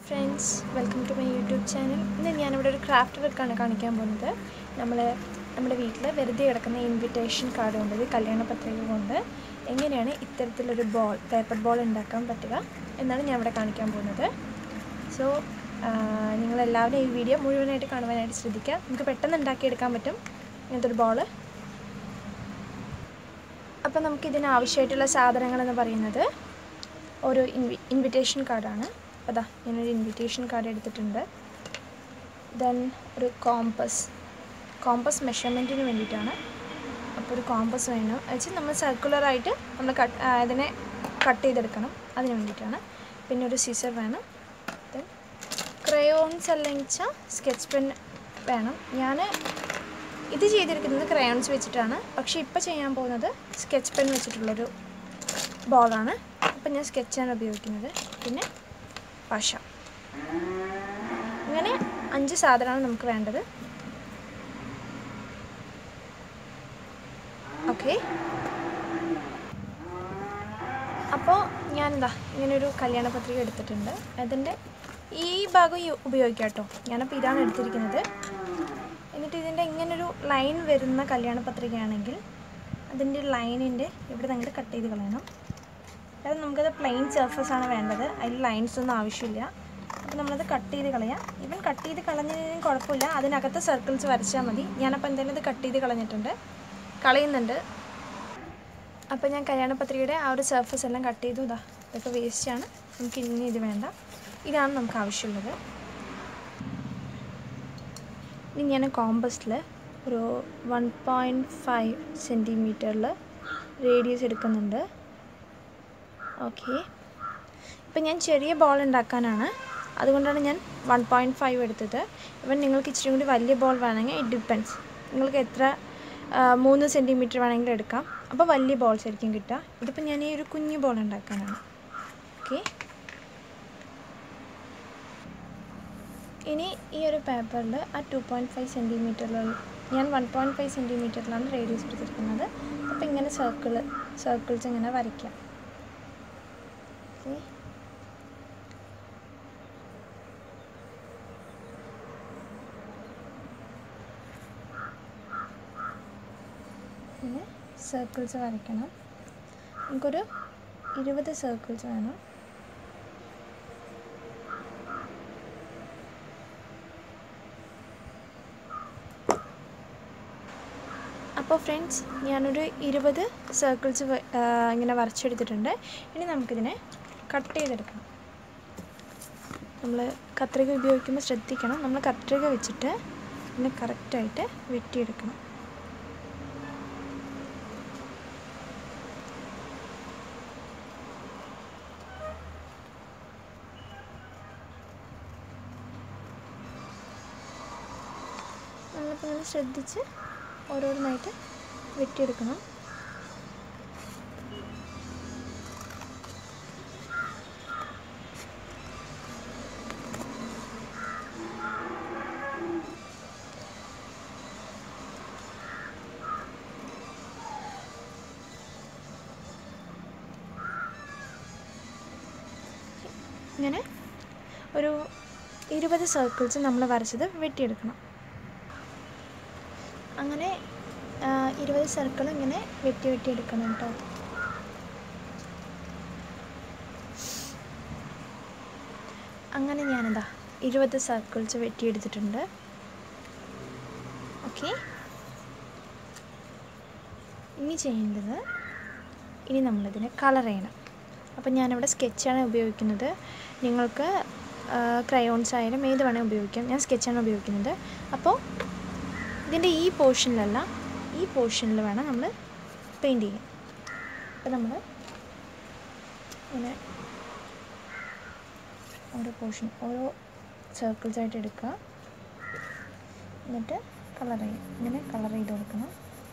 Friends welcome to my YouTube channel ഇന്ന് ഞാനിവിടെ ഒരു ക്രാഫ്റ്റ് വർക്കാണ് കാണിക്കാൻ പോകുന്നത് നമ്മൾ നമ്മുടെ വീട്ടിൽ വെറുതെ കിടക്കുന്ന ഇൻവിറ്റേഷൻ കാർഡ് കൊണ്ട് ഇത് കല്യാണ പത്രിക കൊണ്ട് എങ്ങനെയാണ് ഇത്തരത്തിലൊരു ബോൾ പേപ്പർ ബോൾ ഉണ്ടാക്കാൻ പറ്റുക എന്നാണ് ഞാൻ ഇവിടെ കാണിക്കാൻ പോകുന്നത് സോ നിങ്ങളെല്ലാവരും ഈ വീഡിയോ മുഴുവനായിട്ട് കാണുവാനായിട്ട് ശ്രദ്ധിക്കുക നമുക്ക് പെട്ടെന്ന് ഉണ്ടാക്കിയെടുക്കാൻ പറ്റും ഇങ്ങനത്തെ ഒരു ബോൾ അപ്പോൾ നമുക്ക് ഇതിന് ആവശ്യമായിട്ടുള്ള സാധനങ്ങളെന്ന് പറയുന്നത് ഒരു ഇൻവി ഇൻവിറ്റേഷൻ കാർഡാണ് അപ്പോൾ അതാ ഞാനൊരു ഇൻവിറ്റേഷൻ കാർഡ് എടുത്തിട്ടുണ്ട് ദെൻ ഒരു കോമ്പസ് കോമ്പസ് മെഷർമെൻറ്റിന് വേണ്ടിയിട്ടാണ് അപ്പോൾ ഒരു കോമ്പസ് വേണം വെച്ച് നമ്മൾ സർക്കുലറായിട്ട് നമ്മൾ കട്ട് അതിനെ കട്ട് ചെയ്തെടുക്കണം അതിന് വേണ്ടിയിട്ടാണ് പിന്നെ ഒരു സീസർ വേണം ദെൻ ക്രയോൺസ് അല്ലെങ്കിൽ സ്കെച്ച് പെൻ വേണം ഞാൻ ഇത് ചെയ്തിരിക്കുന്നത് ക്രയോൺസ് വെച്ചിട്ടാണ് പക്ഷേ ഇപ്പോൾ ചെയ്യാൻ പോകുന്നത് സ്കെച്ച് പെൻ വെച്ചിട്ടുള്ളൊരു ബോളാണ് അപ്പം ഞാൻ സ്കെച്ചാണ് ഉപയോഗിക്കുന്നത് പിന്നെ പശ ഇങ്ങനെ അഞ്ച് സാധനമാണ് നമുക്ക് വേണ്ടത് ഓക്കെ അപ്പോൾ ഞാനെന്താ ഇങ്ങനൊരു കല്യാണ പത്രിക എടുത്തിട്ടുണ്ട് അതിൻ്റെ ഈ ഭാഗം യു- ഉപയോഗിക്കാം കേട്ടോ ഞാനപ്പോൾ ഇതാണ് എടുത്തിരിക്കുന്നത് എന്നിട്ട് ഇതിൻ്റെ ഇങ്ങനൊരു ലൈൻ വരുന്ന കല്യാണ പത്രികയാണെങ്കിൽ അതിൻ്റെ ലൈനിൻ്റെ ഇവിടെ നിന്ന് കട്ട് ചെയ്ത് കളയണം അതായത് നമുക്കത് പ്ലെയിൻ സർഫസ് ആണ് വേണ്ടത് അതിൽ ലൈൻസ് ഒന്നും ആവശ്യമില്ല അപ്പോൾ നമ്മളത് കട്ട് ചെയ്ത് കളയാം ഇവൻ കട്ട് ചെയ്ത് കളഞ്ഞതിനും കുഴപ്പമില്ല അതിനകത്ത് സർക്കിൾസ് വരച്ചാൽ മതി ഞാനപ്പോൾ എന്തായാലും ഇത് കട്ട് ചെയ്ത് കളഞ്ഞിട്ടുണ്ട് കളയുന്നുണ്ട് അപ്പോൾ ഞാൻ കല്യാണ പത്രികയുടെ ആ ഒരു സർഫസ് എല്ലാം കട്ട് ചെയ്തു ഇതാ ഇതൊക്കെ വേസ്റ്റാണ് നമുക്ക് ഇനി ഇത് വേണ്ട ഇതാണ് നമുക്ക് ആവശ്യമുള്ളത് ഇനി ഞാൻ കോമ്പസിൽ ഒരു വൺ പോയിൻറ്റ് ഫൈവ് സെൻറ്റിമീറ്ററിൽ റേഡിയസ് എടുക്കുന്നുണ്ട് ഓക്കെ ഇപ്പം ഞാൻ ചെറിയ ബോൾ ഉണ്ടാക്കാനാണ് അതുകൊണ്ടാണ് ഞാൻ വൺ പോയിൻറ്റ് ഫൈവ് എടുത്തത് ഇവൻ നിങ്ങൾക്ക് ഇച്ചിരി കൂടി വലിയ ബോൾ വേണമെങ്കിൽ ഇറ്റ് ഡിപ്പെൻസ് നിങ്ങൾക്ക് എത്ര ആ, മൂന്ന് സെൻറ്റിമീറ്റർ വേണമെങ്കിലും എടുക്കാം അപ്പോൾ വലിയ ബോൾസ് ആയിരിക്കും കിട്ടുക ഇതിപ്പോൾ ഞാൻ ഈ ഒരു കുഞ്ഞു ബോൾ ഉണ്ടാക്കാനാണ് ഓക്കെ ഇനി ഈ ഒരു പേപ്പറിൽ ആ ടു പോയിൻറ്റ് ഫൈവ് സെൻറ്റിമീറ്ററിൽ ഞാൻ വൺ പോയിൻറ്റ് ഫൈവ് സെൻറ്റിമീറ്ററിലാണ് റേഡിയസ് എടുത്തിരിക്കുന്നത് അപ്പോൾ ഇങ്ങനെ സർക്കിൾ സർക്കിൾസ് ഇങ്ങനെ വരയ്ക്കാം ഓക്കെ ഇങ്ങനെ സർക്കിൾസ് വരയ്ക്കണം നമുക്കൊരു ഇരുപത് സർക്കിൾസ് വേണം അപ്പോൾ ഫ്രണ്ട്സ് ഞാനൊരു ഇരുപത് സർക്കിൾസ് ഇങ്ങനെ വരച്ചെടുത്തിട്ടുണ്ട് ഇനി നമുക്കിതിനെ കട്ട് ചെയ്തെടുക്കണം നമ്മൾ കത്രിക ഉപയോഗിക്കുമ്പോൾ ശ്രദ്ധിക്കണം നമ്മൾ കത്രിക വെച്ചിട്ട് ഇതിനെ കറക്റ്റായിട്ട് വെട്ടിയെടുക്കണം നമ്മളിപ്പോൾ ഇങ്ങനെ ശ്രദ്ധിച്ച് ഓരോന്നായിട്ട് വെട്ടിയെടുക്കണം ഇങ്ങനെ ഒരു ഇരുപത് സർക്കിൾസ് നമ്മൾ വരച്ചത് വെട്ടിയെടുക്കണം അങ്ങനെ ആ, ഇരുപത് സർക്കിൾ ഇങ്ങനെ വെട്ടി വെട്ടി എടുക്കണം കേട്ടോ അങ്ങനെ ഞാനെന്താ ഇരുപത് സർക്കിൾസ് വെട്ടിയെടുത്തിട്ടുണ്ട് ഓക്കെ ഇനി ചെയ്യേണ്ടത് ഇനി നമ്മളിതിനെ കളർ ചെയ്യണം അപ്പം ഞാനിവിടെ സ്കെച്ചാണ് ഉപയോഗിക്കുന്നത് നിങ്ങൾക്ക് ക്രയോൺസ് ആയാലും ഏത് വേണമെങ്കിൽ ഉപയോഗിക്കാം ഞാൻ സ്കെച്ചാണ് ഉപയോഗിക്കുന്നത് അപ്പോൾ ഇതിൻ്റെ ഈ പോർഷനിലല്ല ഈ പോർഷനിൽ വേണം നമ്മൾ പെയിൻറ്റ് ചെയ്യാൻ അപ്പോൾ നമ്മൾ ഇങ്ങനെ ഓരോ പോർഷൻ ഓരോ സർക്കിൾസ് ആയിട്ട് എടുക്കുക എന്നിട്ട് കളർ ചെയ്യും ഇങ്ങനെ കളർ ചെയ്ത് കൊടുക്കണം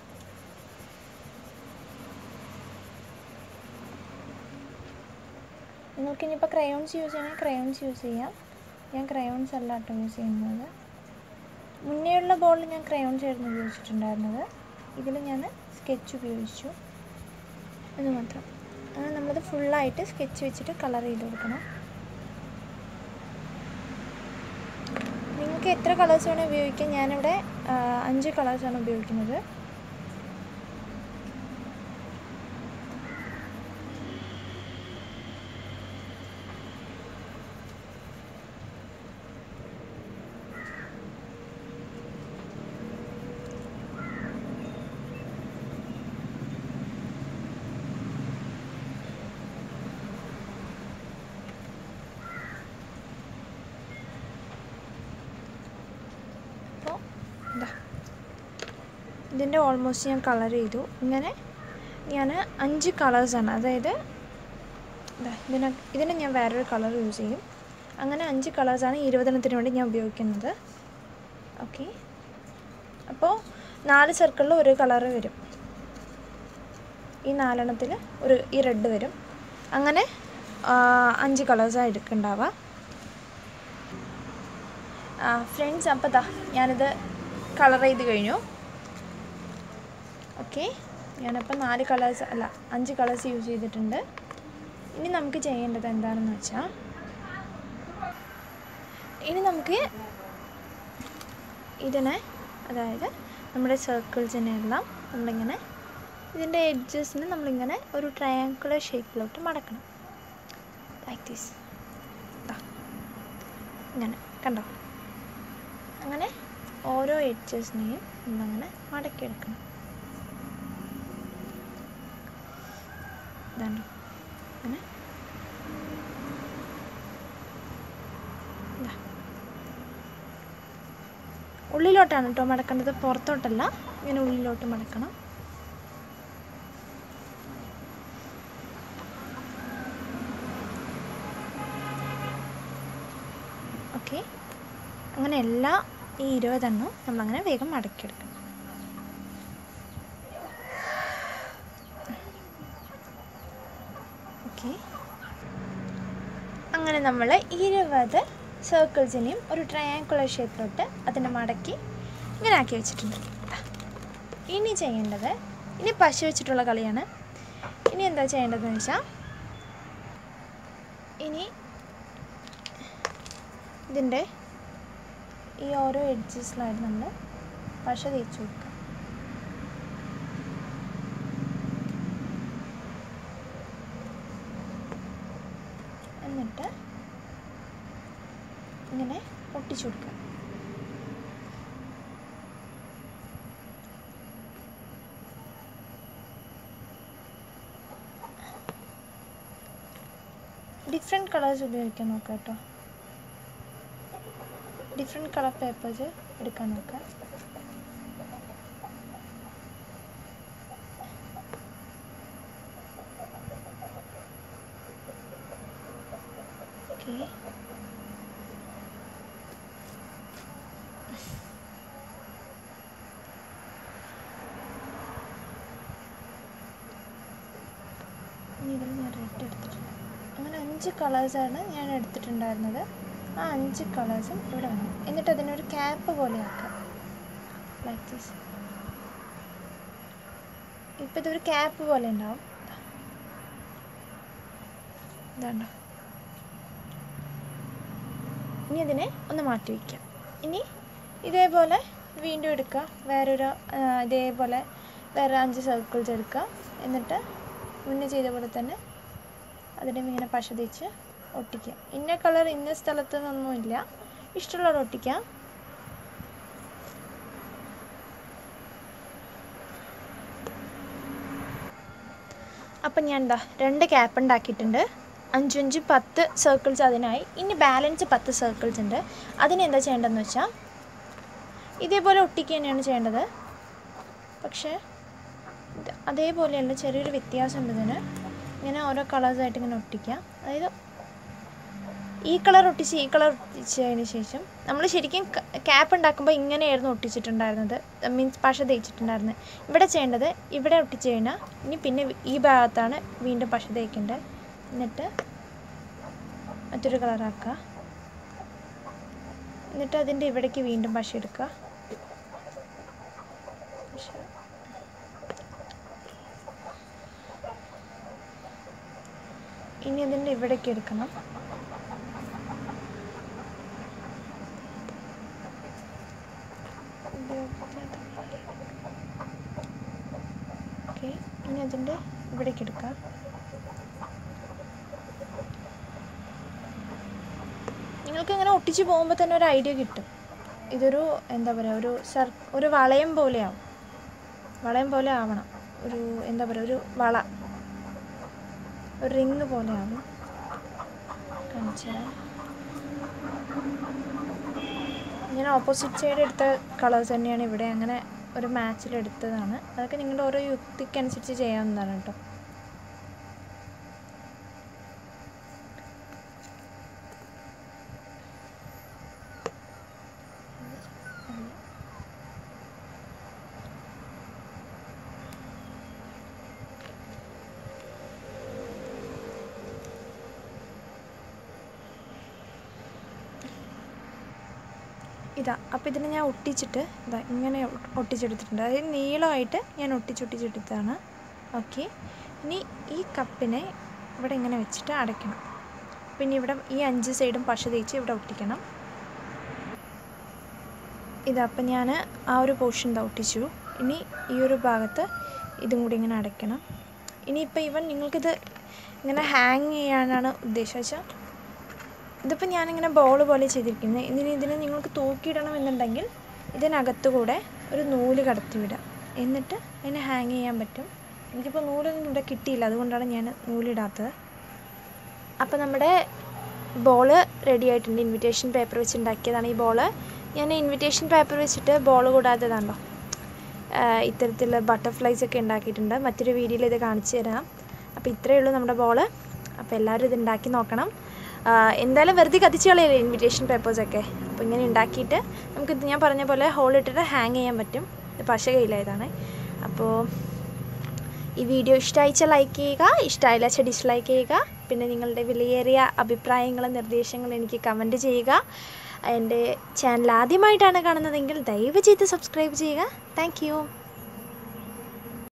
നിങ്ങൾക്ക് ഇനിയിപ്പോൾ ക്രയോൺസ് യൂസ് ചെയ്യണമെങ്കിൽ ക്രയോൺസ് യൂസ് ചെയ്യാം ഞാൻ ക്രയോൺസ് അല്ല കേട്ടോ യൂസ് ചെയ്യുന്നത് മുന്നേയുള്ള ബോളിൽ ഞാൻ ക്രയോൺസ് ആയിരുന്നു ഉപയോഗിച്ചിട്ടുണ്ടായിരുന്നത് ഇതിൽ ഞാൻ സ്കെച്ച് ഉപയോഗിച്ചു എന്ന് മാത്രം അങ്ങനെ നമ്മളത് ഫുള്ളായിട്ട് സ്കെച്ച് വെച്ചിട്ട് കളർ ചെയ്ത് കൊടുക്കണം നിങ്ങൾക്ക് എത്ര കളേഴ്സ് വേണേൽ ഉപയോഗിക്കാം ഞാനിവിടെ ആ, അഞ്ച് കളേഴ്സാണ് ഉപയോഗിക്കുന്നത് അപ്പോൾ ഇതാ ഇതിൻ്റെ ഓൾമോസ്റ്റ് ഞാൻ കളർ ചെയ്തു ഇങ്ങനെ ഞാൻ അഞ്ച് കളേഴ്സാണ് അതായത് ഇതാ ഇതിന് ഇതിന് ഞാൻ വേറൊരു കളർ യൂസ് ചെയ്യും അങ്ങനെ അഞ്ച് കളേഴ്സാണ് ഇരുപതെണ്ണത്തിന് വേണ്ടി ഞാൻ ഉപയോഗിക്കുന്നത് ഓക്കെ അപ്പോൾ നാല് സർക്കിളിൽ ഒരു കളറ് വരും ഈ നാലെണ്ണത്തിൽ ഒരു ഈ റെഡ് വരും അങ്ങനെ ആ, അഞ്ച് കളേഴ്സാണ് എടുക്കുന്നുണ്ടാവുക ഫ്രണ്ട്സ് അപ്പോൾ ദാ ഞാനിത് കളർ ചെയ്ത് കഴിഞ്ഞു ഓക്കെ ഞാനപ്പോൾ നാല് കളേഴ്സ് അല്ല അഞ്ച് കളേഴ്സ് യൂസ് ചെയ്തിട്ടുണ്ട് ഇനി നമുക്ക് ചെയ്യേണ്ടത് എന്താണെന്ന് വെച്ചാൽ ഇനി നമുക്ക് ഇതിനെ അതായത് നമ്മുടെ സർക്കിൾസിനെ എല്ലാം നമ്മളിങ്ങനെ ഇതിൻ്റെ എഡ്ജസിന് നമ്മളിങ്ങനെ ഒരു ട്രയാങ്കുലർ ഷേപ്പിലോട്ട് മടക്കണം ലൈക്ക് ദിസ് ഇങ്ങനെ കണ്ടോ അങ്ങനെ ഓരോ എഡ്ജസിനെയും നമ്മളങ്ങനെ മടക്കിയെടുക്കണം ഇതാണ് അങ്ങനെ ഇതാ. ഉള്ളിലോട്ടാണ് കേട്ടോ മടക്കേണ്ടത് പുറത്തോട്ടല്ല ഇങ്ങനെ ഉള്ളിലോട്ട് മടക്കണം ഓക്കെ അങ്ങനെ എല്ലാ ഈ ഇരുപതെണ്ണം നമ്മളങ്ങനെ വേഗം മടക്കിയെടുക്കണം ഓക്കെ അങ്ങനെ നമ്മൾ ഇരുപത് സർക്കിൾസിനെയും ഒരു ട്രയാങ്കുലർ ഷേപ്പിലോട്ട് അതിനെ മടക്കി ഇങ്ങനെ ആക്കി വെച്ചിട്ടുണ്ട് ദാ. ഇനി ചെയ്യേണ്ടത് ഇനി പശു വെച്ചിട്ടുള്ള കളിയാണ് ഇനി എന്താ ചെയ്യേണ്ടതെന്ന് വെച്ചാൽ ഇനി ഇതിൻ്റെ ഈ ഓരോ എഡ്ജസിലായിട്ട് നമ്മൾ പശ തേച്ച് കൊടുക്കുക എന്നിട്ട് ഇങ്ങനെ ഒട്ടിച്ചു കൊടുക്കുക ഡിഫറെൻറ്റ് കളേഴ്സ് ഉപയോഗിക്കാൻ നോക്കുക കേട്ടോ ഡിഫറെൻറ്റ് കളർ പേപ്പേഴ്സ് എടുക്കാൻ നോക്കുക ഓക്കെ ഇനി ഇതിൽ ഞാൻ റെഡ് എടുത്തിട്ടുണ്ട് അങ്ങനെ അഞ്ച് കളേഴ്സാണ് ഞാൻ എടുത്തിട്ടുണ്ടായിരുന്നത് ആ അഞ്ച് കളേഴ്സും ഇവിടെ വന്നു എന്നിട്ട് അതിനൊരു ക്യാപ്പ് പോലെ ആക്കാം ലൈക്ക് ദിസ് ഇപ്പം ഇതൊരു ക്യാപ്പ് പോലെ ഉണ്ടാവും ഇതാണ്ടോ ഇനി അതിനെ ഒന്ന് മാറ്റി വയ്ക്കാം ഇനി ഇതേപോലെ വീണ്ടും എടുക്കുക വേറൊരു ആ, ഇതേപോലെ വേറെ അഞ്ച് സർക്കിൾസ് എടുക്കുക എന്നിട്ട് മുന്നേ ചെയ്ത പോലെ തന്നെ അതിനെ ഇങ്ങനെ പശ തേച്ച് ഒട്ടിക്കുക ഇന്ന കളർ ഇന്ന സ്ഥലത്ത് നിന്നൊന്നുമില്ല ഇഷ്ടമുള്ളത് ഒട്ടിക്കാം അപ്പം ഞാൻ എന്താ രണ്ട് ക്യാപ്പ് ഉണ്ടാക്കിയിട്ടുണ്ട് അഞ്ചഞ്ച് പത്ത് സർക്കിൾസ് അതിനായി ഇനി ബാലൻസ് പത്ത് സർക്കിൾസ് ഉണ്ട് അതിനെന്താ ചെയ്യേണ്ടതെന്ന് വെച്ചാൽ ഇതേപോലെ ഒട്ടിക്കുക തന്നെയാണ് ചെയ്യേണ്ടത് പക്ഷേ ഇത് അതേപോലെയല്ല ചെറിയൊരു വ്യത്യാസമുണ്ട് ഇതിന് ഇങ്ങനെ ഓരോ കളേഴ്സായിട്ട് ഇങ്ങനെ ഒട്ടിക്കുക അതായത് ഈ കളർ ഒട്ടിച്ച് ഈ കളർ ഒട്ടിച്ചതിന് ശേഷം നമ്മൾ ശരിക്കും ക്യാപ്പ് ഉണ്ടാക്കുമ്പോൾ ഇങ്ങനെയായിരുന്നു ഒട്ടിച്ചിട്ടുണ്ടായിരുന്നത് മീൻസ് പശ തേച്ചിട്ടുണ്ടായിരുന്നത് ഇവിടെ ചെയ്യേണ്ടത് ഇവിടെ ഒട്ടിച്ച് കഴിഞ്ഞാൽ ഇനി പിന്നെ ഈ ഭാഗത്താണ് വീണ്ടും പശ തേക്കേണ്ടത് എന്നിട്ട് മറ്റൊരു കളറാക്കുക എന്നിട്ട് അതിൻ്റെ ഇവിടേക്ക് വീണ്ടും പശ എടുക്കുക പശ ഇനി അതിൻ്റെ ഇവിടേക്ക് എടുക്കണം ഇതിൻ്റെ ഇവിടേക്ക് എടുക്കാം നിങ്ങൾക്ക് ഇങ്ങനെ ഒട്ടിച്ച് പോകുമ്പോൾ തന്നെ ഒരു ഐഡിയ കിട്ടും ഇതൊരു എന്താ പറയുക ഒരു സർ ഒരു വളയം പോലെയാവും വളയം പോലെ ആവണം ഒരു എന്താ പറയുക ഒരു വള ഒരു റിങ് പോലെ ആവും കാണിച്ചു തരാം ഞാൻ ഓപ്പോസിറ്റ് സൈഡ് എടുത്ത കളേഴ്സ് തന്നെയാണ് ഇവിടെ അങ്ങനെ ഒരു മാച്ചിൽ എടുത്തതാണ് അതൊക്കെ നിങ്ങളുടെ ഓരോ യുക്തിക്കനുസരിച്ച് ചെയ്യാവുന്നതാണ് കേട്ടോ ഇതാ അപ്പോൾ ഇതിനെ ഞാൻ ഒട്ടിച്ചിട്ട് ഇതാ ഇങ്ങനെ ഒ- ഒട്ടിച്ചെടുത്തിട്ടുണ്ട് അതായത് നീളമായിട്ട് ഞാൻ ഒട്ടിച്ചൊട്ടിച്ചെടുത്തതാണ് ഓക്കെ ഇനി ഈ കപ്പിനെ ഇവിടെ ഇങ്ങനെ വെച്ചിട്ട് അടയ്ക്കണം പിന്നെ ഇവിടെ ഈ അഞ്ച് സൈഡും പശ തേച്ച് ഇവിടെ ഒട്ടിക്കണം ഇതാ അപ്പം ഞാൻ ആ ഒരു പോർഷൻ ഇതാ ഒട്ടിച്ചു ഇനി ഈ ഒരു ഭാഗത്ത് ഇതും കൂടി ഇങ്ങനെ അടയ്ക്കണം ഇനിയിപ്പോൾ ഇവൻ നിങ്ങൾക്കിത് ഇങ്ങനെ ഹാങ് ചെയ്യാനാണ് ഉദ്ദേശം വെച്ചാൽ ഇതിപ്പോൾ ഞാനിങ്ങനെ ബോൾ പോലെ ചെയ്തിരിക്കുന്നത് ഇനി ഇതിന് നിങ്ങൾക്ക് തൂക്കിയിടണം എന്നുണ്ടെങ്കിൽ ഇതിനകത്ത് കൂടെ ഒരു നൂല് കടത്തി വിടാം എന്നിട്ട് അതിനെ ഹാങ് ചെയ്യാൻ പറ്റും എനിക്കിപ്പോൾ നൂലൊന്നും ഇവിടെ കിട്ടിയില്ല അതുകൊണ്ടാണ് ഞാൻ നൂലിടാത്തത് അപ്പോൾ നമ്മുടെ ബോള് റെഡി ആയിട്ടുണ്ട് ഇൻവിറ്റേഷൻ പേപ്പർ വെച്ച് ഉണ്ടാക്കിയതാണ് ഈ ബോള് ഞാൻ ഇൻവിറ്റേഷൻ പേപ്പർ വെച്ചിട്ട് ബോൾ കൂടാത്തതാണല്ലോ ഇത്തരത്തിൽ ബട്ടർഫ്ലൈസ് ഒക്കെ ഉണ്ടാക്കിയിട്ടുണ്ട് മറ്റൊരു വീഡിയോയിൽ ഇത് കാണിച്ചു തരാം അപ്പോൾ ഇത്രയേ ഉള്ളൂ നമ്മുടെ ബോള് അപ്പോൾ എല്ലാവരും ഇത് ഉണ്ടാക്കി നോക്കണം ആ, എന്തായാലും വെറുതെ കത്തിച്ച് കളയല്ലേ ഇൻവിറ്റേഷൻ പേപ്പേഴ്സൊക്കെ അപ്പോൾ ഇങ്ങനെ ഉണ്ടാക്കിയിട്ട് നമുക്കിത് ഞാൻ പറഞ്ഞ പോലെ ഹോൾ ഇട്ടിട്ട് ഹാങ് ചെയ്യാൻ പറ്റും ഇത് പശ കയ്യിലായതാണ് അപ്പോൾ ഈ വീഡിയോ ഇഷ്ടമായിച്ചാൽ ലൈക്ക് ചെയ്യുക ഇഷ്ടമായില്ല വെച്ചാൽ ഡിസ്ലൈക്ക് ചെയ്യുക പിന്നെ നിങ്ങളുടെ വിലയേറിയ അഭിപ്രായങ്ങളും നിർദ്ദേശങ്ങളും എനിക്ക് കമൻറ്റ് ചെയ്യുക എൻ്റെ ചാനൽ ആദ്യമായിട്ടാണ് കാണുന്നതെങ്കിൽ ദയവ് ചെയ്ത് സബ്സ്ക്രൈബ് ചെയ്യുക താങ്ക്